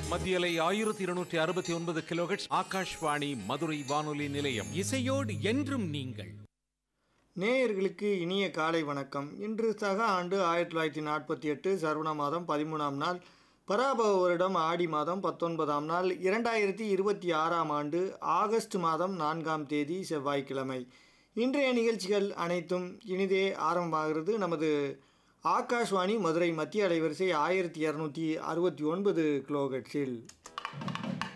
மத்தியலை ஆயிரத்தி இருநூற்றி அறுபத்தி ஒன்பது கிலோஹெட்ஸ் ஆகாஷ்வாணி மதுரை வானொலி நிலையம் இசையோடு என்றும் நீங்கள் நேயர்களுக்கு இனிய காலை வணக்கம் இன்று சக ஆண்டு ஆயிரத்தி தொள்ளாயிரத்தி நாற்பத்தி எட்டு சர்வண மாதம் பதிமூணாம் நாள் பராபவ வருடம் ஆடி மாதம் பத்தொன்பதாம் நாள் இரண்டாயிரத்தி இருபத்தி ஆறாம் ஆண்டு ஆகஸ்ட் மாதம் நான்காம் தேதி செவ்வாய்க்கிழமை இன்றைய நிகழ்ச்சிகள் அனைத்தும் இனிதே ஆரம்பமாகிறது நமது ஆகாஷ்வாணி மதுரை மத்திய அலைவரிசை ஆயிரத்தி இரநூத்தி அறுபத்தி ஒன்பது கிலோகட்ஸில்